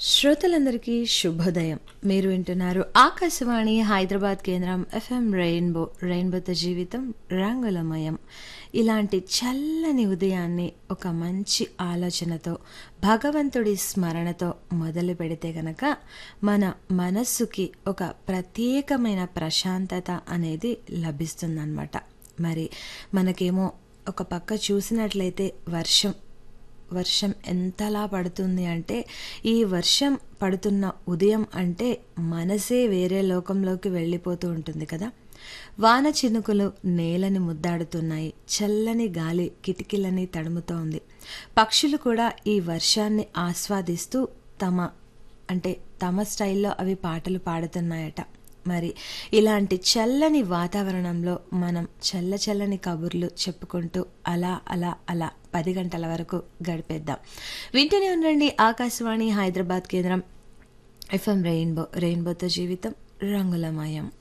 శ్రోతలందరికీ శుభోదయం మీరు వింటున్నారు ఆకాశవాణి హైదరాబాద్ కేంద్రం ఎఫ్ఎం రెయిన్బో రెయిన్బోతో జీవితం రంగులమయం ఇలాంటి చల్లని ఉదయాన్ని ఒక మంచి ఆలోచనతో భగవంతుడి స్మరణతో మొదలు పెడితే గనక మన మనస్సుకి ఒక ప్రత్యేకమైన ప్రశాంతత అనేది లభిస్తుందన్నమాట మరి మనకేమో ఒక పక్క చూసినట్లయితే వర్షం వర్షం ఎంతలా పడుతుంది అంటే ఈ వర్షం పడుతున్న ఉదయం అంటే మనసే వేరే లోకంలోకి వెళ్ళిపోతూ ఉంటుంది కదా వాన చినుకులు నేలని ముద్దాడుతున్నాయి చల్లని గాలి కిటికీలని తడుముతోంది పక్షులు కూడా ఈ వర్షాన్ని ఆస్వాదిస్తూ తమ అంటే తమ స్టైల్లో అవి పాటలు పాడుతున్నాయట మరి ఇలాంటి చల్లని వాతావరణంలో మనం చల్ల చల్లని కబుర్లు చెప్పుకుంటూ అలా అలా అలా పది గంటల వరకు గడిపేద్దాం వింటూనే ఉండండి ఆకాశవాణి హైదరాబాద్ కేంద్రం ఎఫ్ఎం రెయిన్బో రెయిన్బోతో జీవితం రంగులమయం